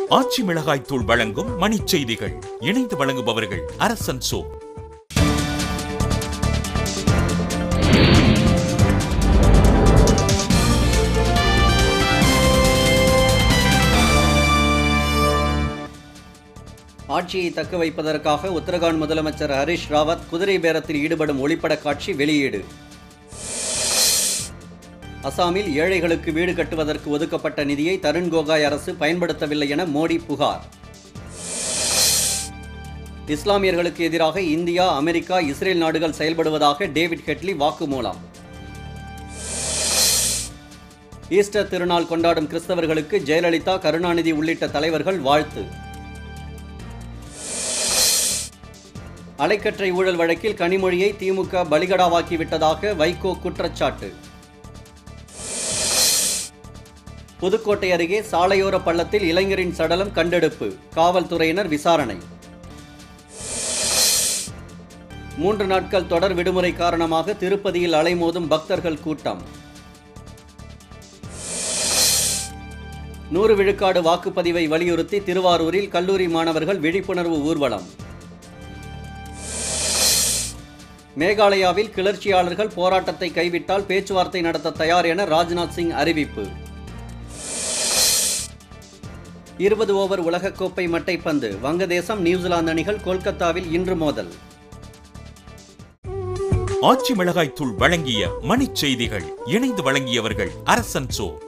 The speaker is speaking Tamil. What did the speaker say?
ஆச்சி மிளகாய் தூள் வழங்கும் மணிச் செய்திகள் இணைந்து வழங்குபவர்கள் அரசன் சோ ஆட்சியை தக்க வைப்பதற்காக உத்தரகாண்ட் முதலமைச்சர் ஹரிஷ் ராவத் குதிரை பேரத்தில் ஈடுபடும் ஒளிப்பட காட்சி வெளியீடு அசாமில் ஏழைகளுக்கு வீடு கட்டுவதற்கு ஒதுக்கப்பட்ட நிதியை தருண் கோகாய் அரசு பயன்படுத்தவில்லை என மோடி புகார் இஸ்லாமியர்களுக்கு எதிராக இந்தியா அமெரிக்கா இஸ்ரேல் நாடுகள் செயல்படுவதாக டேவிட் ஹெட்லி வாக்குமூலம் ஈஸ்டர் திருநாள் கொண்டாடும் கிறிஸ்தவர்களுக்கு ஜெயலலிதா கருணாநிதி உள்ளிட்ட தலைவர்கள் வாழ்த்து அலைக்கற்றை ஊழல் வழக்கில் கனிமொழியை திமுக பலிகடாவாக்கி விட்டதாக வைகோ குற்றச்சாட்டு புதுக்கோட்டை அருகே சாலையோர பள்ளத்தில் இளைஞரின் சடலம் கண்டெடுப்பு காவல்துறையினர் விசாரணை மூன்று நாட்கள் தொடர் விடுமுறை காரணமாக திருப்பதியில் அலைமோதும் பக்தர்கள் கூட்டம் நூறு விழுக்காடு வாக்குப்பதிவை வலியுறுத்தி திருவாரூரில் கல்லூரி மாணவர்கள் விழிப்புணர்வு ஊர்வலம் மேகாலயாவில் கிளர்ச்சியாளர்கள் போராட்டத்தை கைவிட்டால் பேச்சுவார்த்தை நடத்த தயார் என ராஜ்நாத் சிங் அறிவிப்பு இருபது ஓவர் உலகக்கோப்பை மட்டைப்பந்து வங்கதேசம் நியூசிலாந்து அணிகள் கொல்கத்தாவில் இன்று மோதல் ஆச்சி மிளகாய் தூள் வழங்கிய மணிச் செய்திகள் இணைந்து வழங்கியவர்கள் அரசன் சோ